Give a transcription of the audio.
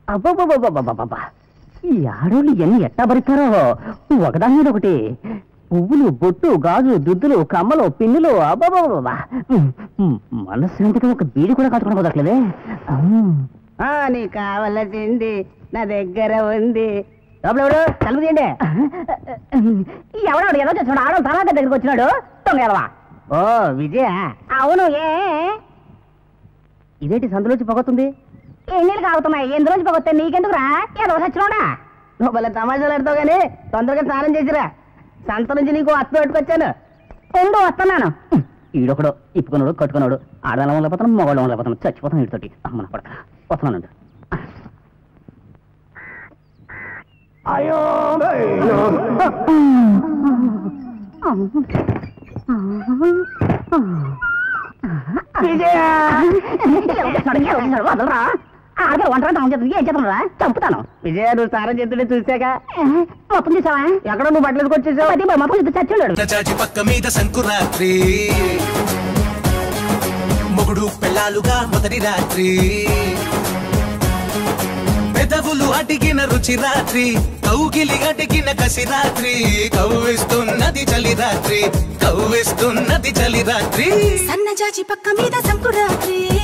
అబ్బబ్బబ్బబ్బబ్బబ్బబ్బా ఈ ఆడోళ్ళు ఎన్ని ఎట్టా భరిస్తారో ఒకదాని మీద ఒకటి పువ్వులు బొట్టు గాజు దుద్దులు కమ్మలు పిన్నులు అబ్బబ్బబ్బబ్బా మనశ్శాంతికి ఒక బీడి కూడా కట్టుకుని పోదట్లేదే నీకు కావలసింది నా దగ్గర ఉంది ఎవడు తలుపు తీయండి ఎవడాడు ఎలా చేస్తున్నాడు ఆడవాళ్ళు తర్వాత దగ్గరికి వచ్చినాడు తొంగలవా ఓ విజయ అవును ఏ ఇదేంటి సందులోంచి పొగతుంది ఎన్నీళ్ళు కాగుతున్నాయి ఎందులోంచి పగొస్తే నీకెందుకురా ఏదో సచ్చినోడా నువ్వు భలే తమాషాలు ఆడుతావు కానీ తొందరగా స్నానం చేసిరా సంత నుంచి నీకు అత్త పెట్టుకొచ్చాను ఉండు వస్తున్నాను ఈడొకడు ఇప్పుకున్నాడు కట్టుకున్నాడు ఆడవాళ్ళ లేకపోతాను మగవాళ్ళ లేకపోతాను చచ్చిపోతాను వీటితోటి అమ్మన పడక వస్తున్నాను వదలరా ఆడపిల్ల ఒంటరి తాము చేస్తుంది ఏం చేతున్నా చంపుతాను విజయ నువ్వు స్నానం చేస్తుంటే చూసాక మొత్తం చూసావా ఎక్కడ నువ్వు బట్టలు తీసుకొచ్చేసావు అది మొత్తం చూస్తే చచ్చుండాడు చాచి పక్క మీద సంకురాత్రి మొగుడు పెళ్ళాలుగా మొదటి రాత్రి పెదవులు అడిగిన రుచి రాత్రి కౌగిలి అడిగిన కసి రాత్రి కవ్విస్తున్నది చలి రాత్రి కవ్విస్తున్నది చలి రాత్రి సన్నజాజి పక్క మీద సంకురాత్రి